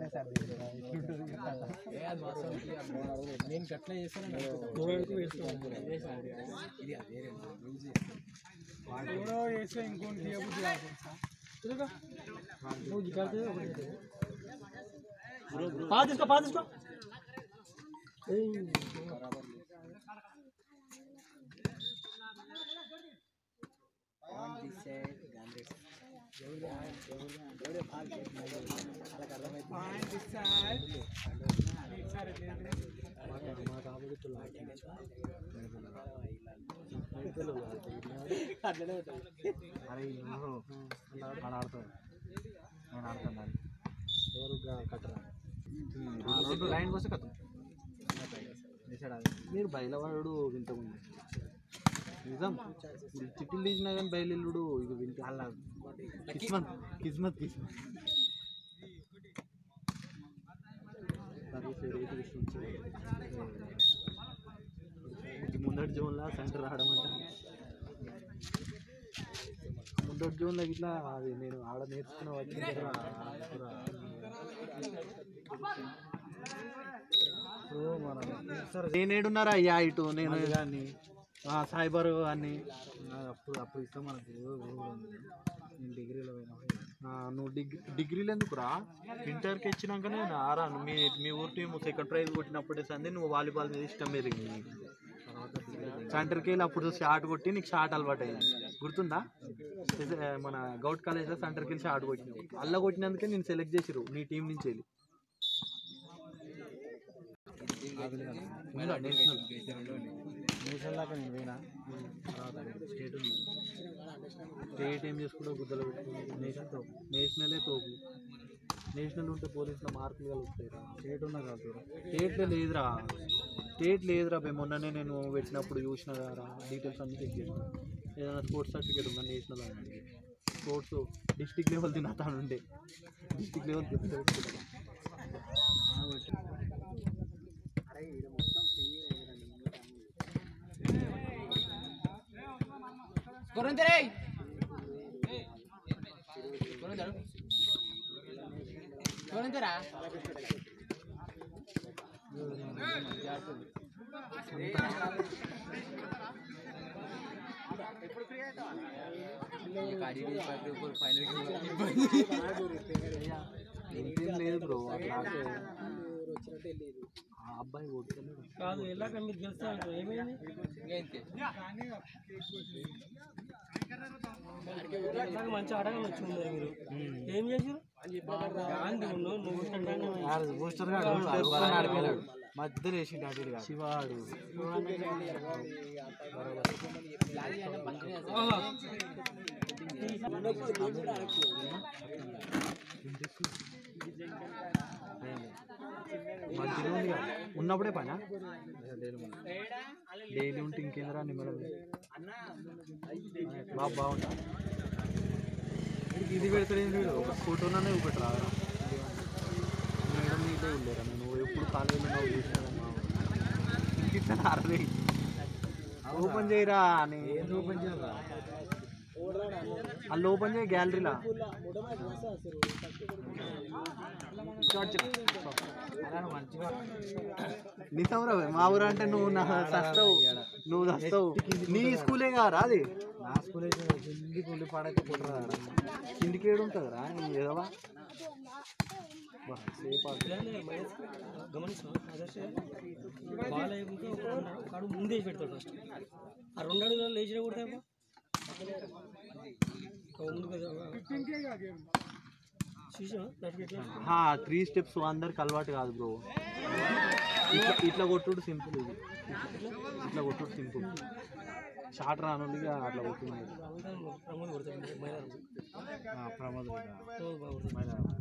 నేను గట్ల చేస్తాను ఇది అదే ఎవరో వేస్తే ఇంకోటి తీయబుద్ధి కాదు నువ్వు గిటార్ పాత తీసుకో పాత తీసుకో ఏయ్. పాయింట్ ఇస్తాయి సరే అరే నువ్వు ఆడ ఆడతావు నేను ఆడతాను దాన్ని ఎవరు కట్టరా రెండు లైన్ వస్తే కథ మీరు బయలువాడు వింతకుంది నిజం ఇప్పుడు చిట్టులు తీసినా కానీ బయలుడు ఇది వింత అలా కిస్మత్ కిస్మత్ కిస్మత్ సర్వీస్ రేటు విషయం ఈ ముందటి జోన్లో సెంటర్ ఆడమంట ముందటి జోన్లో ఇట్లా అది నేను ఆడ నేర్చుకున్న వచ్చిన నేనేడున్నారా అయ్యా ఇటు నేను కానీ సైబర్ అని అప్పుడు అప్పుడు ఇస్తాం మనకు నేను డిగ్రీలో పోయినా ఆ, నువ్వు డిగ్రీ డిగ్రీలు ఎందుకురా ఇంటర్కి ఇచ్చినాకనే ఆరా మీ మీ ఊరు టీం సెకండ్ ప్రైజ్ కొట్టినప్పుడే సంది నువ్వు వాలీబాల్ మీద ఇష్టం పెరిగింది నీకు. సెంటర్కి వెళ్ళి అప్పుడు షార్ట్ కొట్టి నీకు షార్ట్ అలవాటు అయింది గుర్తుందా ఇది, మన గౌట్ కాలేజ్లో సెంటర్కి వెళ్ళి షార్ట్ కొట్టినావు అల్ల కొట్టినందుకే నేను సెలెక్ట్ చేసిరు నీ టీం నుంచి వెళ్ళి ఉందా నేషనల్ నేషనల్ దాకా నేను పోయినా స్టేట్ ఉంది స్టేట్ ఏం చేసుకుంటా గుద్దలు పెట్టుకుంటా నేషనల్ తోపు నేషనలే తోపు నేషనల్ ఉంటే పోలీసులో మార్కులు కలుగుతాయి రా స్టేట్ ఉన్నా కాదు స్టేట్లో లేదురా స్టేట్ లేదురా బే మొన్ననే నేను పెట్టినప్పుడు చూసిన రా డీటెయిల్స్ అన్ని చెక్ చేసిన ఏదైనా స్పోర్ట్స్ సర్టిఫికేట్ ఉందా నేషనల్ అని స్పోర్ట్స్ డిస్టిక్ లెవెల్ తినతాను ఉండే డిస్టిక్ లెవెల్ కొరంతరే కొరంతరు కొరంతరా ఇంకేం లేదు బ్రో అట్లా అంటే ఆ అబ్బాయి కొడుతున్నాడు కాదు వెళ్ళాక మీరు గెలుస్తా అంటారు ఏమైంది వెళ్ళాక మంచి ఆడగా వచ్చింది మరి మీరు ఏం చేసారు గాంధీ ఉన్నావు నువ్వు ఇష్టంగానే బూస్టర్ గాడు ఆడిపోయాడు మధ్యలో వేసి అటు శివాడు ఆహా. మంచిగా ఉంది కదా. ఉన్నప్పుడే పనా డైలీ ఉంటే ఇంకేంద్రా నిమ్మలం బాగా బాగుంటా ఇది పెడతాడు ఏంటి వీడు? ఒక ఫోటోనే ఒకటి రాదా మేడం నీదే ఉండేరా నేను ఎప్పుడు కాలేజీలో ఉన్నావు చూసినా ఇంకిట్లా అరవై ఓపెన్ చేయరా అని ఓపెన్ చేయరా అల్ల ఓపెన్ చేయి గ్యాలరీలా నిజం రా మా ఊరు అంటే నువ్వు నా చస్తావు నువ్వు చస్తావు నీ స్కూలే కారా అది నా స్కూల్ అయితే కిందికి ఉండి పాడైతే కుదరదా కిందికి ఏడు ఉంటుంది రా ఏదవా గమనిస్తాం ఆదర్శ బాల్ అయ్యాక ఒక రెండు కాడు ముందే వేసి పెడతాడు ఫస్ట్ ఆ రెండు అడుగులు లేచిన కొడితే ముందు చూసా ఎట్లా త్రీ స్టెప్స్ అందరికి అలవాటు కాదు బ్రో ఇట్లా ఇట్లా కొట్టుడు సింపుల్ ఇది ఇట్లా కొట్టుడు సింపుల్ షార్ట్ రానుండిగా అట్లా కొట్టింది ప్రమోద్ కొడతాడు మైదానం ప్రమాదం బాగుంటుంది మైదానం